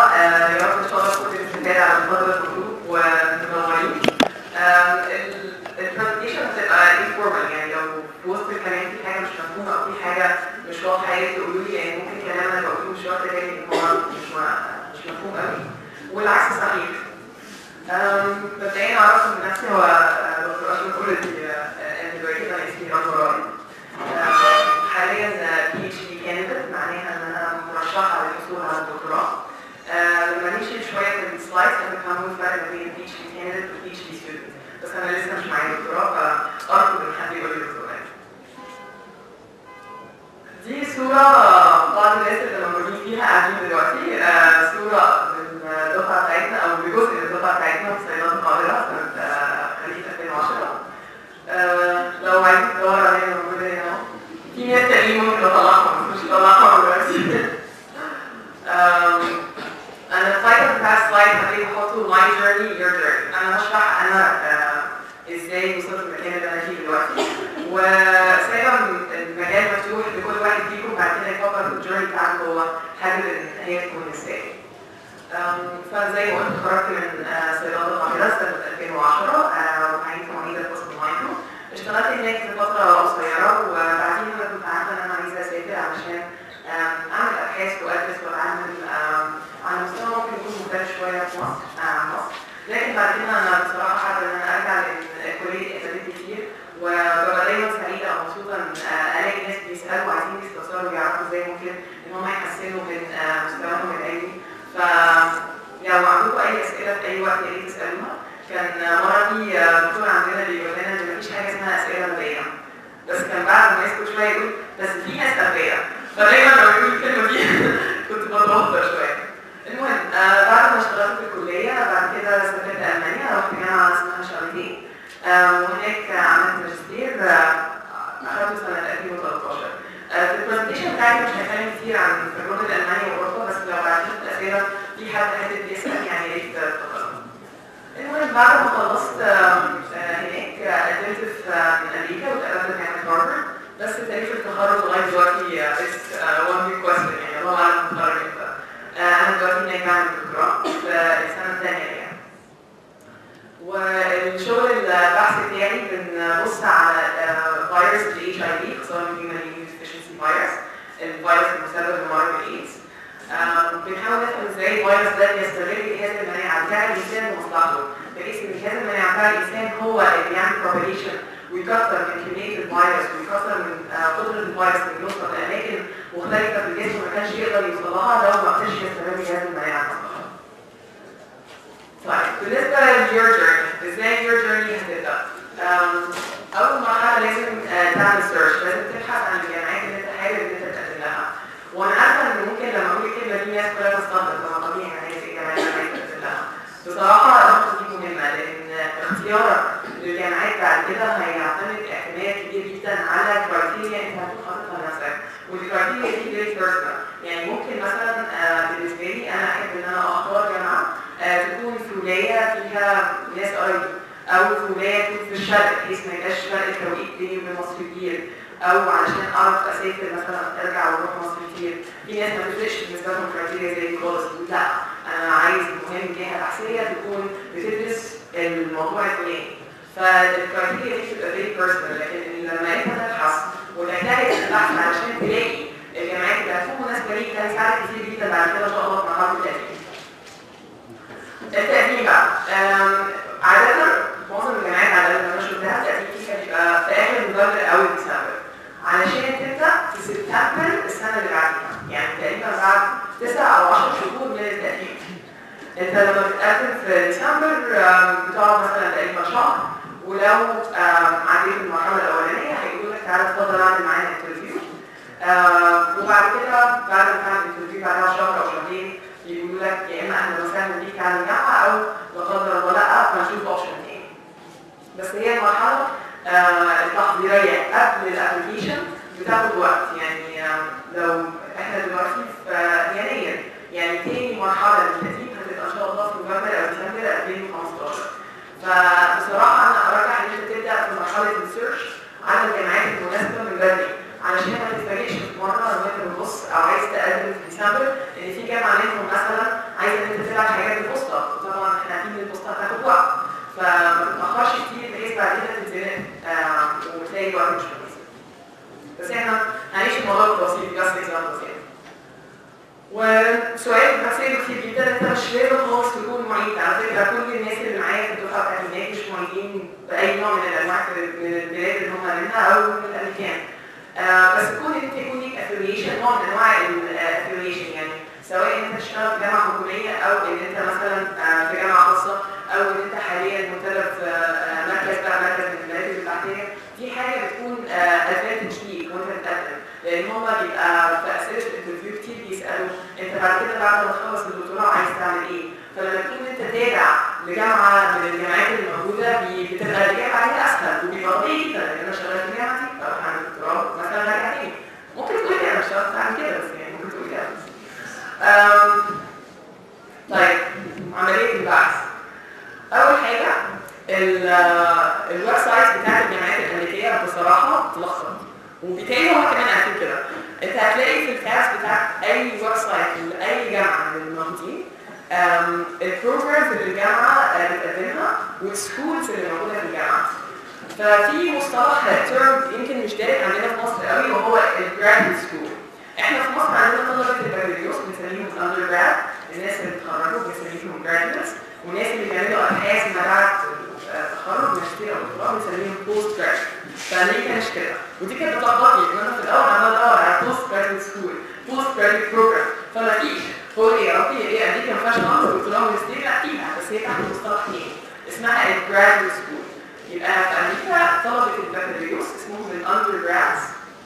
آه، يا رب ان شاء الله تكون الاستفاده على قدر الحدود ومنورين البرزنتيشن هتبقى انفورمال يعني لو في وسط الكلام في حاجه مش مفهومه او في حاجه مش واضحه يا ريت تقولوا لي لان ممكن كلام انا بقوله مش واخد بالي ان هو مش م- مش مفهوم قوي والعكس صحيح أم، مبدئيا اعرف من نفسي هو آه، دكتور اشرف اوريدي انا دلوقتي انا اسمي رنا راي أم، حاليا بي اتش دي كانديديت معناها ان انا مرشحه للحصول على الدكتوراه آه، لما نمشي شويه في السلايدز هتفهموا الفرق ما بين البي اتش دي كانديديت والبي اتش دي ستودنت بس انا لسه مش معايا دكتوراه فارجو ان حد يقول لي دكتوراه دي صورة بعض الناس اللي موجودين فيها قاعدين دلوقتي آه، صورة من الدفعة بتاعتنا أو بجزء من الدفعة بتاعتنا في صيدلة القاهرة سنة آه، خريف 2010 آه، لو عايزين تدور عليها موجودة هنا أهو. في ناس تانيين ممكن أطلعهم بس مش هطلعهم دلوقتي آم، أنا التايتل بتاع السلايد هتلاقيه بحطه my journey your journey أنا هشرح أنا آه، إزاي وصلت المكان اللي أنا فيه دلوقتي وسايبة المجال مفتوح لكل واحد فيكم بعد كده يفكر في الجورني بتاعته هو حابب إن هي تكون إزاي. أم، فزي ما قلت خرجت من آه، صيدلة القاهرة سنة 2010 آه، وعيت معيدة في قسم المايكرو اشتغلت هناك لفترة قصيرة وبعدين أنا كنت عارفة إن أنا عايزة أسافر علشان آم، أعمل أبحاث وأدرس وأتعلم آم، على مستوى ممكن يكون مختلف شوية في مصر آه، مصر لكن بعد كده أنا بصراحة حابة إن أنا أرجع لأن كلية أكاديمية كتير وببقى دايما سعيدة أو مبسوطة إن آه، ألاقي ناس بيسألوا عايزين يستفسروا ويعرفوا إزاي ممكن إن هم يحسنوا من آه، مستواهم العلمي ف لو عندكم اي اسئله في اي وقت يا ريت تسالوها كان مره في دكتور عندنا بيقول لنا ان مفيش حاجه اسمها اسئله مبدئيه بس كان بعد ما يسكت شويه يقول بس في ناس تربيه فدايما لما يقول الكلمه دي كنت بتوتر شويه المهم آه بعد ما اشتغلت في الكليه بعد كده سافرت المانيا رحت جامعه اسمها شارلين آه وهناك عملت ماجستير آه، اخذته سنه 2013 آه، في البرزنتيشن بتاعتي مش هتكلم كتير عن تجربه المانيا واوروبا بس لو بعد كده الاسئله في حد حابب يسال يعني يا ريت تفضلوا. المهم بعد ما خلصت آم، آه، هناك آه، قدمت في آه، من امريكا واتقابلت في جامعه هارفارد بس تاريخ التخرج لغايه دلوقتي اتس وان بيج كويستشن يعني الله اعلم هتخرج امتى. آه، انا دلوقتي هناك بعمل دكتوراه في السنه الثانيه يعني. والشغل البحث بتاعي بنبص على آه، فيروس الاتش اي في خصوصا الهيومن اميون ديفيشنسي فيروس الفيروس المسبب لمرض الايدز آه، بنحاول نفهم ازاي الفيروس ده بيستغل جهاز المناعه بتاع الانسان لمصلحته بحيث ان جهاز المناعه بتاع الانسان هو اللي بيعمل propagation ويكسر من كميه الفيروس ويكسر من آه، قدره الفيروس انه يوصل لاماكن مختلفه في الجسم ما كانش يقدر يوصل لها لو ما قدرش يستغل جهاز المناعه لمصلحته. طيب بالنسبة لليور جيرني ازاي your journey هتبدأ؟ أم، أول مرحلة لازم آه، تعمل سيرش لازم تبحث عن الجامعات اللي أنت حابب إن أنت تقدم لها وأنا عارفة إن ممكن لما أقول الكلمة دي الناس كلها تستغرب طبعا طبيعي أنا عايز إيه الجامعات اللي أنا عايز أقدم لها بصراحة النقطة دي مهمة لأن اختيارك للجامعات بعد كده هيعتمد اعتماد كبير جدا على كرايتيريا أنت هتكون حاططها لنفسك والكرايتيريا دي فيري بيرسونال يعني ممكن مثلا آه، بالنسبة لي أنا أحب إن أنا أختار جامعة آه، تكون في ولاية فيها ناس قريب أو في ولاية تكون في الشرق بحيث ما يبقاش فرق التوقيت بيني وبين مصر كبير أو علشان أعرف أسافر مثلا أرجع وأروح مصر كتير في ناس ما بتفرقش بالنسبة لهم كرايتيريا زي دي خالص يقول لا أنا عايز المهم جهة بحثية تكون بتدرس الموضوع الفلاني فالكرايتيريا دي بتبقى فيري بيرسونال لكن لما أنت تبحث وتجتهد في البحث علشان تلاقي الجامعات اللي هتكون مناسبة ليك ده هيساعدك كتير جدا بعد كده إن شاء الله في مرحلة التقديم. التقديم بقى أم، عادة معظم الجامعات عادة اللي انا شفتها التقديم فيها بيبقى في اخر نوفمبر او ديسمبر علشان تبدا في سبتمبر السنه اللي بعديها يعني تقريبا بعد 9 او 10 شهور من التقديم انت لما بتقدم في ديسمبر أم، بتقعد مثلا تقريبا شهر ولو أم، عديت المرحله الاولانيه هيقولوا لك تعالى اتفضل اعمل معانا انترفيو وبعد كده بعد ما تعمل انترفيو بعدها شهر او شهرين يقولوا لك يا اما اهلا وسهلا بيك على الجامعه او لا قدر الله لا فنشوف اوبشن تاني. بس هي المرحله آه، التحضيريه قبل الابلكيشن بتاخد وقت يعني آه، لو احنا دلوقتي في آه، يناير يعني تاني مرحله من التدريب هتبقى ان شاء الله في نوفمبر او ديسمبر 2015 فبصراحه انا ارجح ان انت تبدا في مرحله السيرش على الجامعات المناسبه من بدري علشان ما تتفاجئش في مره لما انت بتبص او عايز تقدم في ديسمبر ان في جامعه منهم مثلا عايزه حكوميه او ان انت مثلا آه، في جامعه خاصه او ان انت حاليا منتدب في آه، مركز بقى مركز من المراكز البحثيه في حاجه بتكون ادفانتج ليك وانت بتقدم لان هما بيبقى في اسئله الانترفيو كتير بيسالوا انت بعد كده بعد ما تخلص الدكتوراه عايز تعمل ايه؟ فلما تكون انت تابع لجامعه من الجامعات اللي موجوده بي- بتبقى الاجابه عليها اسهل وبيبقى طبيعي جدا لان انا شغال في الجامعه دي فاروح اعمل دكتوراه مثلا راجع تاني ممكن تقول كده مش شرط تعمل كده بس يعني ممكن تقول كده أم، طيب عمليه البحث اول حاجه ال- الويب سايت بتاعت الجامعات الامريكيه بصراحه تلخبط وبالتالي هو كمان عارفين كده انت هتلاقي في الكاس بتاعت اي ويب سايت لاي جامعه من الموجودين أم، البروجرامز اللي الجامعه آه، بتقدمها والسكولز اللي موجوده في الجامعه ففي مصطلح تيرم يمكن مش دارج عندنا في مصر قوي وهو الجراد سكول احنا في مصر عندنا طلبه البكالوريوس بنسميهم الاندر جراد الناس اللي بيتخرجوا بنسميهم جرادويتس والناس اللي بيعملوا ابحاث ما بعد التخرج ماجستير او دكتوراه بنسميهم بوست جراد فامريكا مش كده ودي كانت بتلخبطني ان انا في الاول عمال ادور على بوست جراد سكول بوست جراد بروجرام فما فيش هو ايه اوكي ايه امريكا ما فيهاش خالص دكتوراه وماجستير لا فيها بس هي تحت مصطلح تاني اسمها الجراد سكول يبقى في امريكا طلبه البكالوريوس اسمهم الاندر جرادز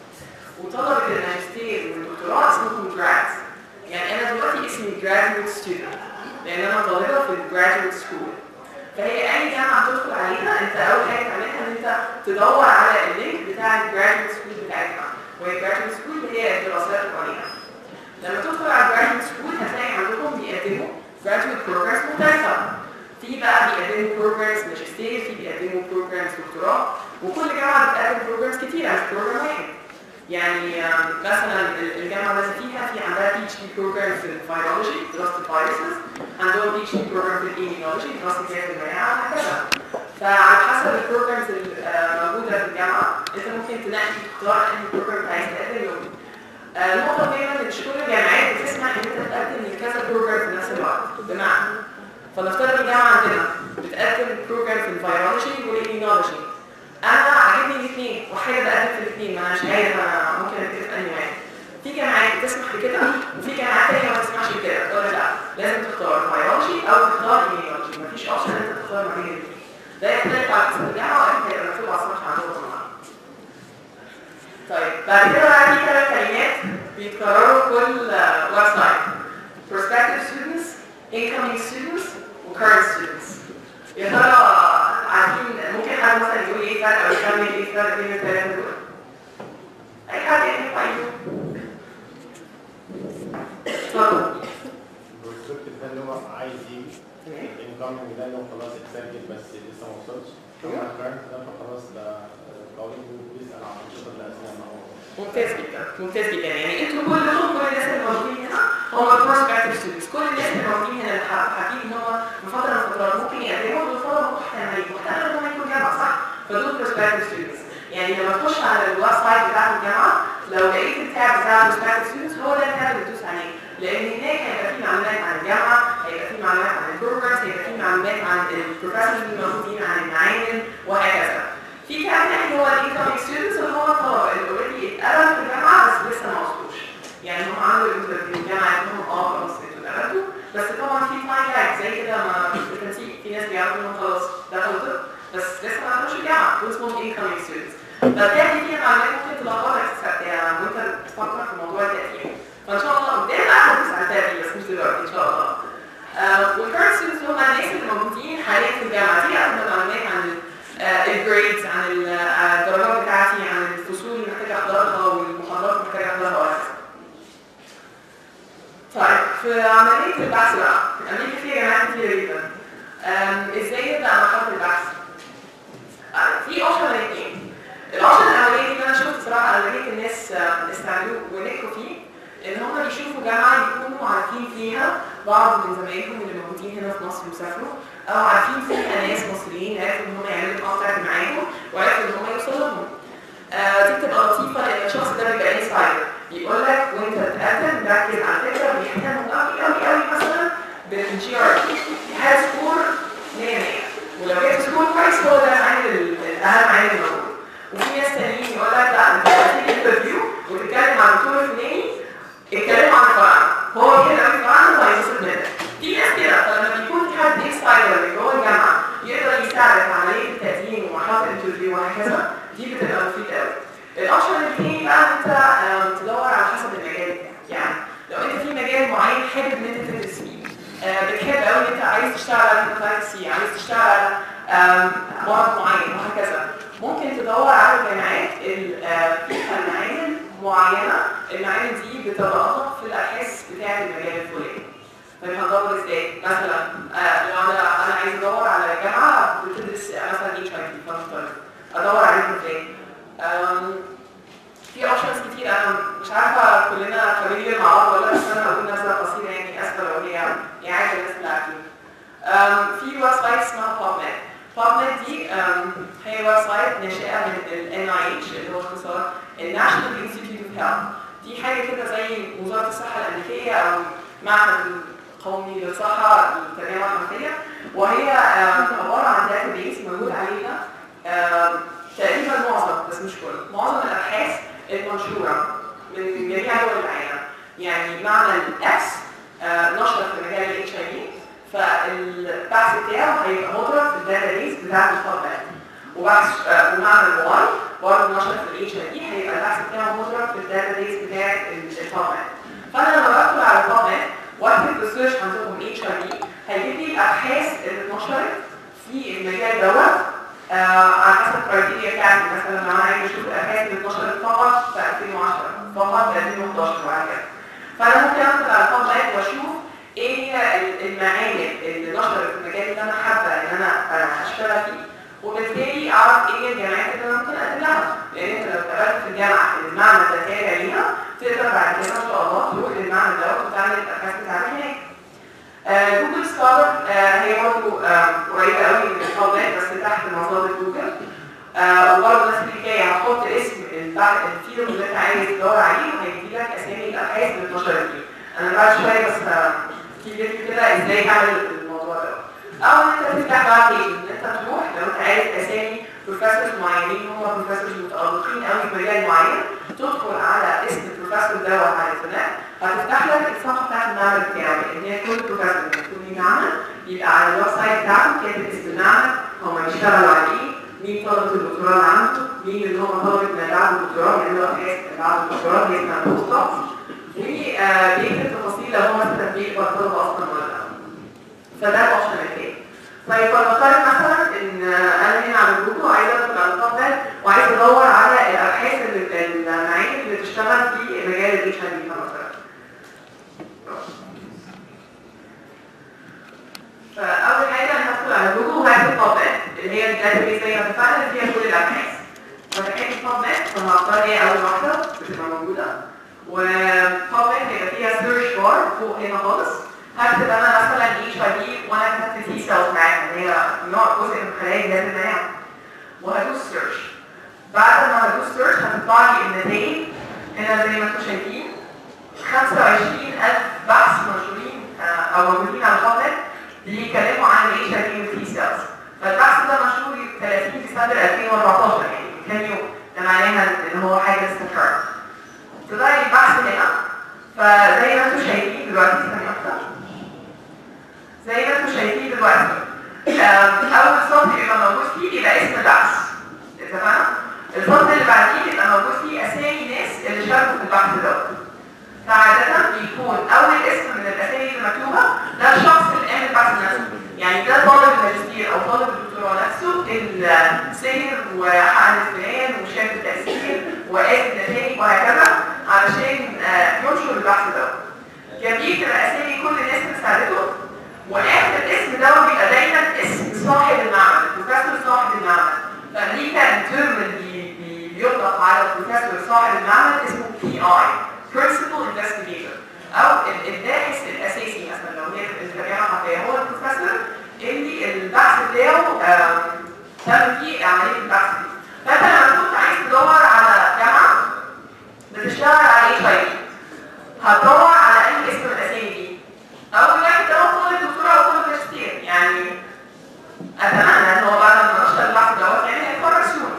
وطلبه الماجستير والدكتوراه اسمهم جرادز يعني انا دلوقتي اسمي جرادويت ستودنت لان انا طالبه في الجرادويت سكول فهي اي جامعه تدخل عليها انت اول حاجه تعملها ان انت تدور على اللينك بتاع الجرادويت سكول بتاعتها وهي الجرادويت سكول هي الدراسات العليا لما تدخل على الجرادويت سكول هتلاقي عندهم بيقدموا جرادويت بروجرامز مختلفه في بقى بيقدموا بروجرامز ماجستير في بيقدموا بروجرامز دكتوراه وكل جامعه بتقدم بروجرامز كتير مش بروجرام واحد يعني آم، مثلا ال- الجامعه اللي أنا فيها في عندها بي اتش دي بروجرام في الفيرولوجي دراسه الفيروسز عندهم بي اتش دي بروجرام في الايميولوجي دراسه جهاز المناعه وهكذا فعلى حسب البروجرامز الموجوده في الجامعه انت ممكن تنقي تختار انهي بروجرام عايز تقدم له آه، النقطة الثانية إن مش كل الجامعات بتسمح إن أنت تقدم لكذا بروجرام في نفس الوقت بمعنى فنفترض الجامعة عندنا بتقدم بروجرام في الفيرولوجي والإيميولوجي أنا عاجبني الاثنين وحابب أقدم في الاثنين ما أنا مش عارف أنا ممكن أبتدي في أنهي واحد في جامعات بتسمح بكده وفي جامعات تانية ما بتسمحش بكده تقول لك لا لازم تختار فيرولوجي أو تختار إيميولوجي مفيش أوبشن إن أنت تختار ما بين الاثنين ده يختلف على حسب الجامعة وإمتى هيبقى مكتوب على الصفحة عندهم طبعا طيب بعد كده بقى في ثلاث كلمات بيتكرروا كل ويب سايت prospective students, incoming students, و current students. يا ترى عارفين ممكن حد مثلا يقول لي ايه الفرق او يكمل ايه الفرق بين الثلاثه دول؟ اي حد يعرف ايوه اتفضل البروسبكتيف ده اللي هو عايز يجي تمام الانكمنج ده اللي هو خلاص اتسجل بس لسه ما وصلش أيوة. اما الكارنت ده فخلاص ده قوي بيسال عن الانشطه اللي اثناء ما هو ممتاز جدا ممتاز جدا يعني انتوا كلكم كل الناس اللي موجودين هنا هم prospective students كل الناس اللي موجودين هنا اللي حا- حاكين ان هم في فتره من الفترات ممكن يقدموا دول طلبه محتملين محتمل ان هم يكونوا جامعه صح؟ فدول prospective students يعني لما تخش على الويب سايت بتاع الجامعه لو لقيت التاب بتاع prospective students هو ده التاب اللي تدوس عليه لان هناك هيبقى في معلومات عن الجامعه هيبقى في معلومات عن البروجرامز هيبقى في معلومات عن البروفيسورز اللي موجودين عن المعامل وهكذا في كمان اللي هو الانكمينج ستودنتس اللي هو الطلبه اللي اوريدي اتقبلوا في الجامعه بس لسه ما وصلوش يعني هم عملوا انترفيو الجامعه انهم اه خلاص انتوا اتقبلتوا بس طبعا في تايم لاج زي كده ما في التنسيق في ناس بيعرفوا انهم خلاص دخلوا طب بس لسه ما دخلوش الجامعه دول اسمهم انكمينج ستودنتس فبالتالي في معلومات ممكن تلخبطك يعني وانت بتفكر في موضوع التقديم فان شاء الله قدام بقى هندوس على التقديم بس مش دلوقتي ان شاء الله والكيرنت ستودنتس هم الناس اللي موجودين حاليا في الجامعه دي اخذوا معلومات عن الجريدز عن ال- آه، الدرجات بتاعتي عن الفصول اللي محتاجه احضرها والمحاضرات اللي محتاجه احضرها وهكذا. طيب في عمليه البحث بقى امريكا فيها جامعات كتيره جدا أم، ازاي نبدا مرحله البحث؟ آه، في اوبشن الاثنين الاوبشن الاولاني اللي انا شفت صراحه اغلبيه الناس آه، استعملوه ونجحوا فيه ان هم يشوفوا جامعه يكونوا عارفين فيها بعض من زمايلهم اللي موجودين هنا في مصر وسافروا او عارفين فيها ناس مصريين عرفوا ان هم يعملوا كونتاكت معاهم وعرفوا ان هم يوصلوا لهم. آه دي بتبقى لطيفه لان الشخص ده بيبقى انسايدر بيقول لك وانت بتقدم ركز على فكره بيهتموا قوي قوي قوي مثلا بالجي ار هاز سكور 100 100 ولو جبت سكور كويس هو ده العامل ال- الاهم عامل الموجود وفي ناس تانيين يقول لك لا انت هتيجي انترفيو وتتكلم عن الدكتور الفلاني اتكلموا عن الفراعنه هو كده قوي الفراعنه وهينبسط منك في بتحب قوي ان انت عايز تشتغل على هيباتايتس سي عايز تشتغل على آم، مرض معين وهكذا ممكن تدور على الجامعات اللي آه، فيها معامل معينه المعامل دي بتتوقف في الابحاث بتاعه المجال الفلاني طيب هندور ازاي؟ مثلا آه، لو انا انا عايز ادور على جامعه بتدرس مثلا اتش اي في فنفترض ادور عليهم ازاي؟ آم، في اوبشنز كتير انا مش عارفه كلنا فاميليار مع بعض ولا لا، بس انا هقول نبذه قصيره يعني اسفه لو هي يعني عايزه الناس اللي عارفين. أم، في ويب سايت اسمها PubMed. PubMed دي أم، هي ويب سايت ناشئه من ال NIH اللي هو اختصار National Institute of Health. دي حاجه كده زي وزاره الصحه الامريكيه او معهد القومي للصحه للترجمه الحرفيه وهي أم، عباره عن داتابيس موجود عليها أم، تقريبا معظم بس مش كل معظم الابحاث المنشوره من جميع دول العالم يعني معنى الاكس نشر في مجال الاتش اي في فالبحث بتاعه هيبقى مضرب في الداتابيس بتاعت البابات وبحث آه، ومعنى الواي برضه نشر في الاتش اي في هيبقى البحث بتاعه مضرب في الداتابيس بتاعت البابات فانا لما بدخل على البابات واكتب في السيرش عندكم اتش اي في هيجيب لي الابحاث اللي اتنشرت في المجال دوت آه، على حسب الكرايتيريا بتاعتي مثلا لو انا عايز اشوف الابحاث اللي اتنشرت فقط في 2010 فقط في 2011 وهكذا فانا ممكن ادخل على البابات واشوف ايه هي ال- المعامل اللي نشرت في المجال اللي انا حابه ان انا آه، اشتغل فيه وبالتالي اعرف ايه هي الجامعات اللي انا ممكن اقدم لها لان انت لو اتقابلت في الجامعه المعنى ده تابع ليها تقدر بعد كده ان شاء الله تروح للمعنى ده وتعمل الابحاث بتاعتك هناك آه، جوجل سكولر هي برضه آه، قريبه قوي من البابات بس تحت مصادر جوجل آه، وبرضه نفس الحكايه هتحط اسم البحث الفيلد اللي انت عايز تدور عليه وهيجي لك اسامي الابحاث اللي اتنشرت فيه. انا بعد شويه بس آه، في فيديو كده ازاي تعمل الموضوع ده. او ان انت تفتح بقى بيج ان انت تروح لو انت عايز اسامي بروفيسورز معينين هم بروفيسورز متألقين قوي في مجال معين تدخل على اسم البروفيسور دوت على الانترنت هتفتح لك الصفحه بتاعت المعمل بتاعه لان هي كل بروفيسور لما يكون ليه معمل يبقى على الويب سايت بتاعته كاتب اسم المعمل هم بيشتغلوا على ايه مين طلبة الدكتوراه اللي عنده مين اللي هم طلبة ما بعد الدكتوراه بيعملوا ابحاث بعد الدكتوراه هي اسمها بوست دوكس وبيكتب تفاصيل لو هو مثلا بيقبل طلبة اصلا ولا لا فده الاوبشن الثاني طيب فنفترض مثلا ان انا هنا على جوجل وعايز ادخل على الخط ده وعايز ادور على الابحاث اللي المعايير اللي بتشتغل في مجال الاتش اي في مثلا فاول حاجه انا هدخل على جوجل وهكتب بابات اللي هي الداتابيس زي ما اتفقنا اللي فيها كل الابحاث فتحت بابات فهختار ايه اول واحده بتبقى موجوده وبابات هيبقى فيها سيرش بار فوق هنا خالص هكتب انا مثلا اتش اي في وانا كتبت تي سيلز معاها اللي هي نوع جزء من الخلايا الجهاز المناعي وهدوس سيرش بعد ما هدوس سيرش هتطلع لي النتائج هنا زي ما انتم شايفين 25000 بحث منشورين آه، او موجودين على البابات بيتكلموا عن الاتش اي في والتي سيلز فالبحث ده منشور 30 ديسمبر 2014 يعني من كام يوم ده معناها ان هو حاجه استقرت طلع لي البحث هنا فزي ما انتم شايفين دلوقتي ثانيه واحده زي ما انتم شايفين دلوقتي آم، اول سطر يبقى موجود فيه بيبقى اسم البحث اتفقنا؟ السطر اللي بعديه بيبقى موجود فيه اسامي ناس اللي شاركوا في البحث دوت فعادة بيكون أول اسم من الأسامي اللي مكتوبة ده الشخص اللي قام البحث نفسه يعني ده طالب الماجستير أو طالب الدكتوراه نفسه اللي سهر وحقن الفلان وشاف التأثير وقاس النتائج وهكذا علشان آه، ينشر البحث دوت جميل تبقى أسامي كل الناس اللي ساعدته واخر اسم ده بيبقى دايما اسم صاحب المعمل البروفيسور صاحب المعمل فامريكا الترم اللي بي- بيطلق على البروفيسور صاحب المعمل اسمه بي اي principal investigator او ال- الباحث الاساسي مثلا لو هي الترجمه الحرفيه هو البروفيسور اللي البحث بتاعه آم، تم فيه عمليه البحث دي فانت لما كنت عايز تدور على جامعه بتشتغل على اتش اي هتدور على اي اسم من الاسامي دي اول واحد ده هو طالب دكتوراه او طالب ماجستير يعني اتمنى ان هو بعد ما نشر البحث دوت يعني هيتخرج سون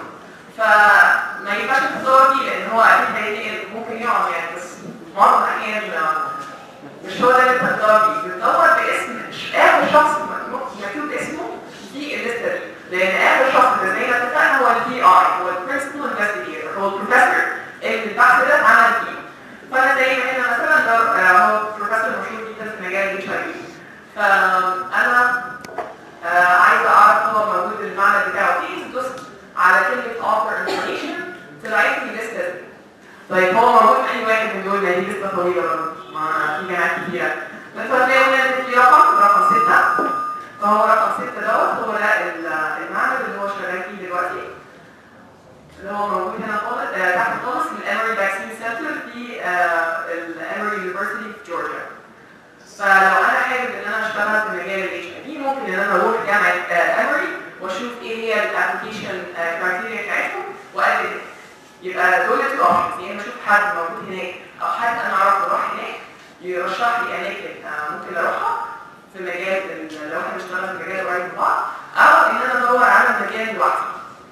فما ينفعش تدور بيه لان هو اكيد هينقل ممكن يقع يعني بس معظم الاحيان مش هو ده اللي انت بتدور بيه بتدور باسم اخر شخص مكتوب مكتوب اسمه في الليسته دي لان اخر شخص ده زي ما اتفقنا اشتغل في مجال الاتش اي في ممكن ان انا اروح جامعه امري واشوف ايه هي الابلكيشن كرايتيريا بتاعتهم واقلد يبقى دول تو اوبشنز يعني اشوف حد موجود هناك او حد انا اعرفه راح هناك يرشح لي اماكن آه، ممكن اروحها في مجال ال- لو احنا بنشتغل في مجال قريب من بعض او ان انا ادور على مجال لوحدي.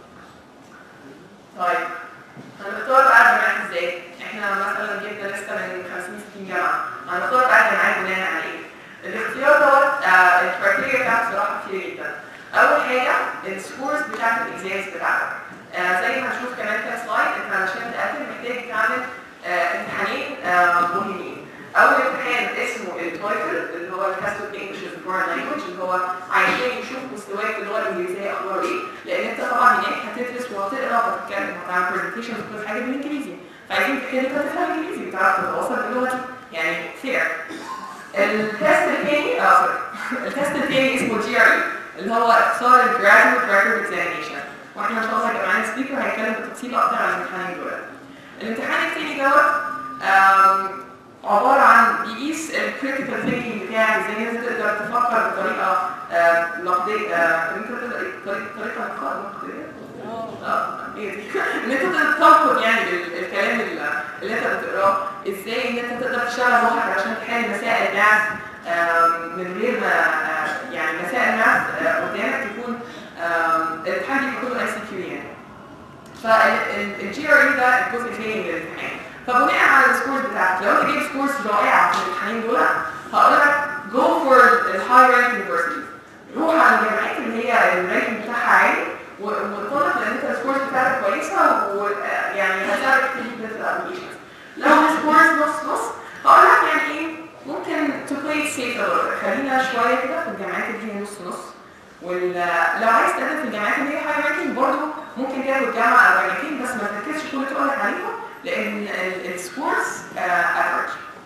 طيب هنختار بقى الجامعات ازاي؟ احنا مثلا جبنا لسته من 50 60 جامعه هنختار بقى الجامعات بناء على ايه؟ الاختيار دوت آه، الكرايتيريا بتاعته بصراحه كتير جدا. اول حاجه السكورز بتاعت الاكزامز بتاعتك. آه، زي ما هنشوف كمان كام سلايد انت علشان تقدم محتاج تعمل آه، امتحانين آه، مهمين. اول امتحان اسمه التويفل اللي هو التست اوف انجلش فورن لانجوج اللي هو عشان يشوف مستواك في اللغه الانجليزيه اخباره ايه لان انت طبعا هناك هتدرس وهتقرا وهتتكلم وهتعمل برزنتيشن وكل حاجه بالانجليزي فعايزين تخليك تفهم انجليزي وتعرف تتواصل باللغه دي يعني فير التست الثاني اه سوري التست الثاني اسمه جي ار اللي هو اختصار الجراديويت ريكورد اكزامينشن واحنا ان شاء الله هيبقى معانا سبيكر هيتكلم بالتفصيل اكتر عن الامتحانين دول الامتحان الثاني دوت آم، عبارة عن بيقيس الكريتيكال ثينكينج بتاعك ازاي انت تقدر تفكر بطريقة آه، نقدية آه، انت تقدر طريقة طريقة نقدية اه هي دي ان انت تقدر تنقد يعني ال- الكلام اللي اللي انت بتقراه ازاي ان انت تقدر تشتغل لوحدك عشان تحل مسائل ماث آم، من غير ما آه، يعني مسائل ماث آه، قدامك يكون آم، الامتحان يبقى كله اي سي كيو يعني فالجي ار اي ده الجزء الثاني من الامتحان فبناء على السكورز بتاعتك لو انت جايب سكورز رائعه في الامتحانين دول هقول لك جو فور الهاي رانك يونيفرسيتي روح على الجامعات اللي هي الرانكينج بتاعها عالي و- وانطلق لان انت السكورز بتاعتك كويسه ويعني هتساعدك تجيب في الابلكيشن لو السكورز نص نص هقول لك يعني ايه ممكن تو بلاي سيف خلينا شويه كده في الجامعات اللي هي نص نص ولو عايز تقدم في الجامعات اللي هي هاي رانكينج برضه ممكن تاخد جامعه او جامعتين بس ما تركزش كل اللي تقول لك عليهم لان السكورز افريج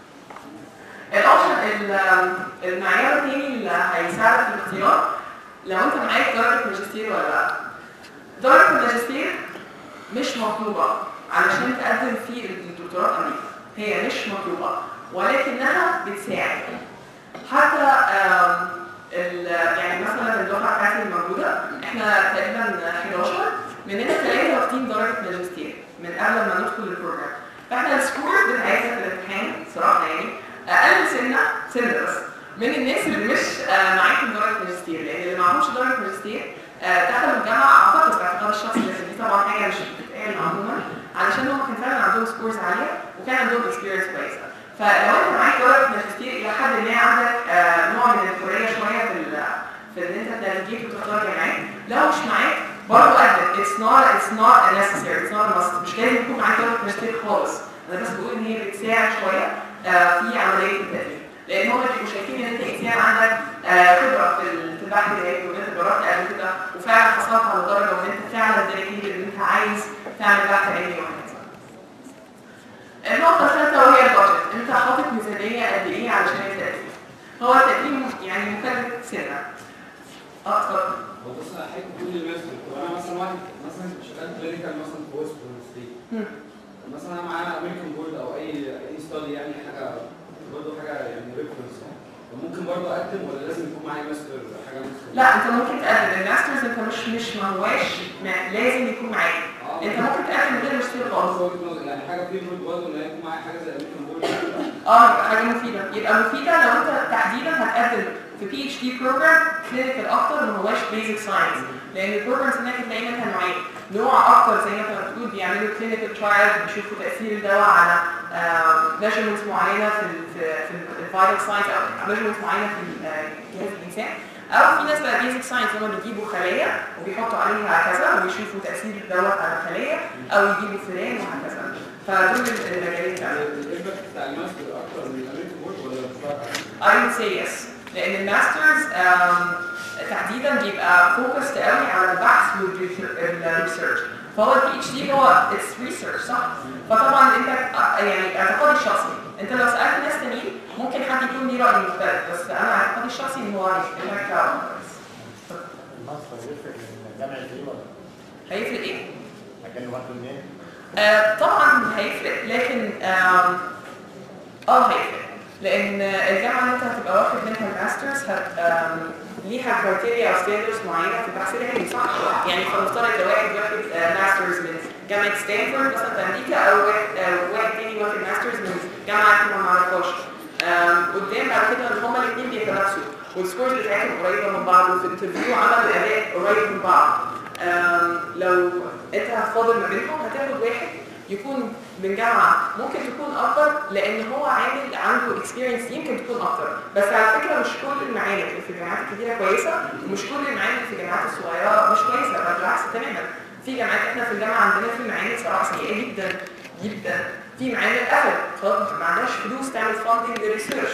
الاوبشن ال- المعيار الثاني اللي هيساعدك في الاختيار لو انت معاك درجه ماجستير ولا لا درجه الماجستير مش مطلوبه علشان تقدم في الدكتوراه امريكا هي مش مطلوبه ولكنها بتساعد حتى آم، ال- يعني مثلا الدفعه بتاعتي الموجوده احنا تقريبا 11 مننا ثلاثه واخدين درجه ماجستير من قبل ما ندخل البروجرام فاحنا السكورز بتاعتنا في الامتحان صراحه يعني اقل سنه سنه بس من الناس اللي مش آه، معاهم درجه ماجستير لان اللي معهمش درجه ماجستير آه، دخلوا الجامعه اعتقد في اعتقاد الشخصي لكن دي طبعا حاجه مش بتتقال عموما علشان هم كان فعلا عندهم سكورز عاليه وكان عندهم اكسبيرينس كويسه فلو انت معاك درجه ماجستير الى حد ما عندك آه، نوع من الحريه شويه في ال- في ان انت تنجيك وتختار جامعات لو مش معاك برضه قدم it's not it's not a necessary it's not a must مش لازم يكون معاك درجه ماجستير خالص انا بس بقول ان هي بتساعد شويه آه، في عمليه التقديم لان هم بيبقوا شايفين ان انت انسان عندك آه، خبره في ال- في البحث ده وان انت جربت قبل كده وفعلا حصلت على درجه وان انت فعلا ديديكيتد ان انت عايز تعمل بحث علمي وهكذا. النقطة الثالثة وهي البادجت، انت حاطط ميزانية قد ايه علشان التقديم؟ هو التقديم يعني مكلف سنة. اه اتفضل. هو بص انا حاجه كل الناس بتقول انا مثلا واحد مثلا شغال كلينيكال مثلا في ويست ستيت مم. مثلا انا معايا امريكان بورد او اي اي ستادي يعني حاجه برضه حاجه يعني ريفرنس ممكن برضه اقدم ولا لازم يكون معايا ماستر حاجه ماستر لا انت ممكن تقدم الماسترز انت مش مش ما هواش ما- لازم يكون معاك. اه انت ممكن تقدم من غير ماجستير خالص. برضه وجهة نظر، يعني حاجه في برضه برضه ان يكون معايا حاجه زي امريكان بورد اه يبقى حاجه مفيده يبقى مفيده لو انت تحديدا هتقدم في بي اتش دي بروجرام كلينيكال اكتر ما هواش بيزك ساينس لان البروجرامز هناك هتلاقي منها نوعين نوع اكتر زي ما انت بتقول بيعملوا كلينيكال ترايل بيشوفوا تاثير الدواء على ميجرمنتس معينه في ال في في الفايتال ساينس او ميجرمنتس معينه في آه، جهاز الانسان او في ناس بقى بيزك ساينس هم بيجيبوا خلايا وبيحطوا عليها كذا ويشوفوا تاثير الدواء على الخلايا او يجيبوا فئران وهكذا فدول المجالين بتاعتهم الايفكت بتاع الماستر اكتر من الامريكان بورد ولا مش فارقه؟ I would say yes لأن الماسترز um, تحديدا بيبقى فوكست قوي على البحث والريسيرش فهو البي اتش دي هو اتس ريسيرش صح؟ فطبعا انت آه، يعني اعتقادي الشخصي انت لو سالت ناس تانيين ممكن حد يكون ليه راي مختلف بس انا اعتقادي الشخصي ان هو هيفرق الماستر يفرق من جامعة ايه ولا هيفرق ايه؟ مكان لوحده منين؟ آه طبعا هيفرق لكن آم، اه هيفرق لان الجامعه اللي انت هتبقى واخد منها الماسترز هت آم، ليها كرايتيريا او ستاندرز معينه في البحث العلمي صح؟ يعني فنفترض لو واحد واخد ماسترز من جامعه ستانفورد مثلا في امريكا او واحد آه، واحد تاني واخد ماسترز من جامعه احنا ما نعرفهاش آم، قدام بعد كده ان هما الاثنين بيتنافسوا والسكورز بتاعتهم قريبه من بعض وفي الانترفيو عملوا اداء قريب من بعض آم، لو انت هتفاضل ما بينهم هتاخد واحد يكون من جامعه ممكن تكون اكبر لان هو عامل عنده اكسبيرينس يمكن تكون اكتر بس على فكره مش كل المعامل اللي في الجامعات الكبيره كويسه ومش كل المعامل في الجامعات الصغيره مش كويسه بل بالعكس تماما في جامعات احنا في الجامعه عندنا في معامل صراحه سيئه جدا جدا في معامل قفل خلاص ما عندهاش فلوس تعمل فاندنج للريسيرش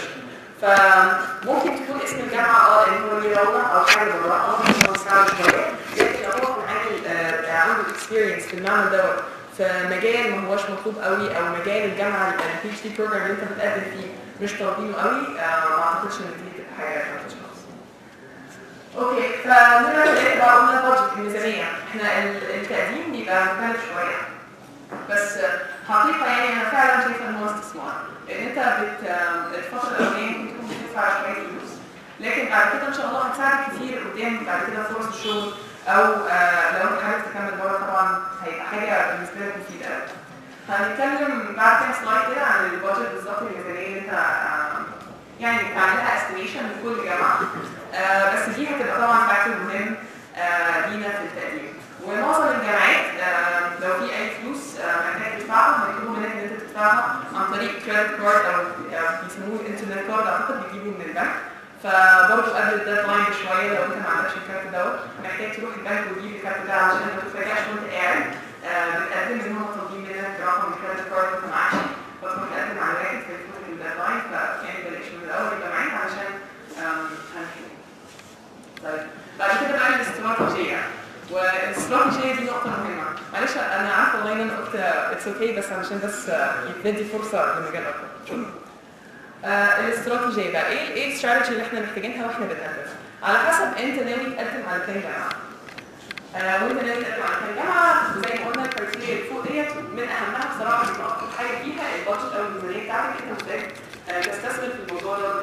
فممكن تكون اسم الجامعه اه ان هو ليه رونق او حاجه بالراحه ممكن هو سعر شويه لكن لو هو عامل آه، عنده اكسبيرينس في المعمل دوت في مجال ما هوش مطلوب قوي او مجال الجامعه البي اتش دي بروجرام اللي انت بتقدم فيه مش طالبينه قوي آه، ما اعتقدش ان دي تبقى حاجه advantage خالص. اوكي فنمرة ثلاثة بقى قلنا البادجت الميزانية احنا ال- التقديم بيبقى مكلف شوية بس حقيقة يعني انا فعلا شايفة ان هو استثمار لان انت بت الفترة الاولانية ممكن تكون بتدفع شوية فلوس لكن بعد كده ان شاء الله هتساعدك كتير قدام بعد كده فرص الشغل او آه، لو انت حابب تكمل بره طبعا هيبقى حاجة بالنسبة لك مفيدة قوي. هنتكلم بعد كام سلايد كده عن البادجت بالظبط الميزانية اللي انت آه، يعني بتعملها استيميشن لكل جامعة آه، بس دي هتبقى طبعا فاكتور مهم آه، لينا في التقديم ومعظم الجامعات آه، لو في اي فلوس آه، محتاج تدفعها هيطلبوا منك ان انت تدفعها عن طريق كريدت كارد او آه، بيسموه الانترنت كارد اعتقد بيجيبوا من البنك فبرضه قبل الديدلاين بشويه لو انت ما عندكش الكارت دوت محتاج تروح البنك وتجيب الكارت ده عشان ما تتفاجئش وانت قاعد آه، بتقدم ان هم طالبين منك رقم الكريدت كارد وانت معكش فتروح تقدم على واحد في فتره الديدلاين فيعني بلاش من الاول يبقى معاك علشان آم، هنحل طيب بعد كده بقى الاستراتيجيه والاستراتيجيه دي نقطه مهمه معلش انا عارفه والله ان انا قلت اتس اوكي بس علشان بس آه، يدي فرصه لمجال اكتر شكرا آه، الاستراتيجيه بقى ايه ايه الاستراتيجي اللي احنا محتاجينها واحنا بنقدم على حسب انت ناوي تقدم على كام جامعه آه، وانت ناوي تقدم على كام جامعه زي ما قلنا الكرايتيريا اللي فوق ديت من اهمها بصراحه بيبقى اكتر حاجه فيها البادجت او الميزانيه بتاعتك انت محتاج آه، تستثمر في الموضوع ده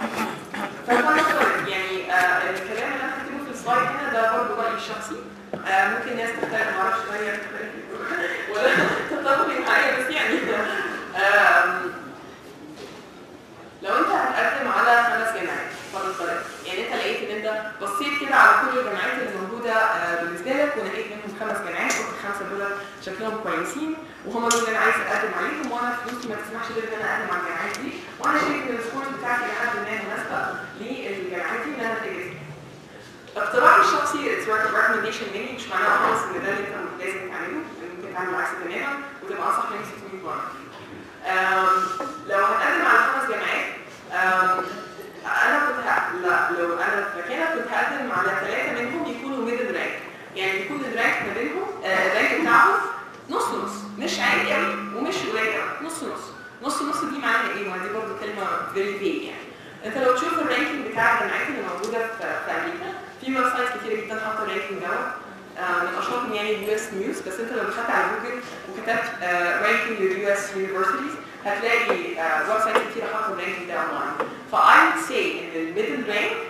فنفترض يعني آه، الكلام اللي انا هكتبه في السلايد هنا ده برضه رايي الشخصي آه، ممكن ناس تختلف معرفش رايي تختلف ولا تتفقي معايا بس يعني آم، لو انت هتقدم على خمس جامعات فنفترض يعني انت لقيت ان انت بصيت كده على كل الجامعات اللي موجوده آه، بالنسبه لك ونقيت منهم خمس جامعات قلت الخمسه دول شكلهم كويسين وهم دول اللي انا عايز اقدم عليهم وانا فلوسي ما تسمحش غير ان انا اقدم على الجامعات دي وانا شايف ان السكورز بتاعتي لحد ما مناسبه للجامعات دي ان انا اتجه فيها. اقتراحي الشخصي اتس ريكومنديشن مني مش معناه خالص ان ده اللي انت لازم تعمله ممكن تعمل العكس تماما وتبقى انصح مني 600 مره. آم، لو هتقدم على خمس جامعات آم، انا كنت ه- لا لو انا في مكانك كنت هقدم على ثلاثه منهم يكونوا ميدل رانك يعني يكون الرانك ما بينهم آه، الرانك بتاعهم نص نص مش عالي قوي ومش قليل قوي نص نص نص نص دي معناها ايه؟ ما دي برضه كلمه فيري فيج يعني انت لو تشوف الرانكينج بتاع الجامعات اللي موجوده في, في امريكا في ويب سايتس كتير جدا حاطه الرانكينج دوت آه، من اشهرهم يعني اليو اس نيوز بس انت لو دخلت على جوجل وكتبت رانكينج لليو اس يونيفرسيتيز هتلاقي ويب سايتس كتير حاطه الرانكينج ده اونلاين فاي would say ان الميدل رانك